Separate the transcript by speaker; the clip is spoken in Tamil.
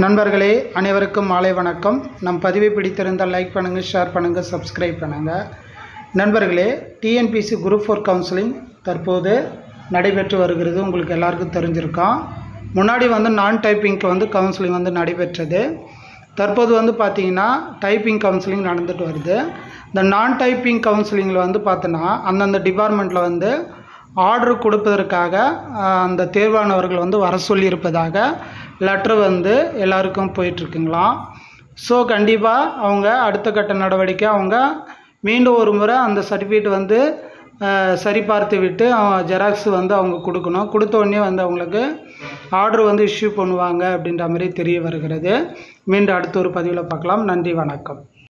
Speaker 1: நண்பர்களே அனைவருக்கும் மாலை வணக்கம் நம் பதிவை பிடித்திருந்தால் லைக் பண்ணுங்கள் ஷேர் பண்ணுங்கள் சப்ஸ்கிரைப் பண்ணுங்கள் நண்பர்களே டிஎன்பிசி குரூப் ஃபோர் கவுன்சிலிங் தற்போது நடைபெற்று வருகிறது உங்களுக்கு எல்லாருக்கும் தெரிஞ்சிருக்கோம் முன்னாடி வந்து நான் டைப்பிங்க்கு வந்து கவுன்சிலிங் வந்து நடைபெற்றது தற்போது வந்து பார்த்தீங்கன்னா டைப்பிங் கவுன்சிலிங் நடந்துட்டு வருது இந்த நான் டைப்பிங் கவுன்சிலிங்கில் வந்து பார்த்தோன்னா அந்தந்த டிபார்ட்மெண்ட்டில் வந்து ஆர்டர் கொடுப்பதற்காக ஆஹ், அந்த தேர்வானவர்கள் வந்து வர சொல்லியிருப்பதாக லெட்ரு வந்து எல்லாருக்கும் போயிட்டுருக்குங்களாம் ஸோ கண்டிப்பாக அவங்க அடுத்த கட்ட நடவடிக்கை அவங்க மீண்டும் ஒரு முறை அந்த சர்டிஃபிகேட் வந்து ஆஹ், சரிபார்த்து விட்டு ஜெராக்ஸ் வந்து அவங்க கொடுக்கணும் கொடுத்த உடனே வந்து அவங்களுக்கு ஆர்டர் வந்து இஷ்யூ பண்ணுவாங்க அப்படின்ற மாதிரி தெரிய வருகிறது மீண்டும் அடுத்த ஒரு பதிவில் பார்க்கலாம் நன்றி வணக்கம்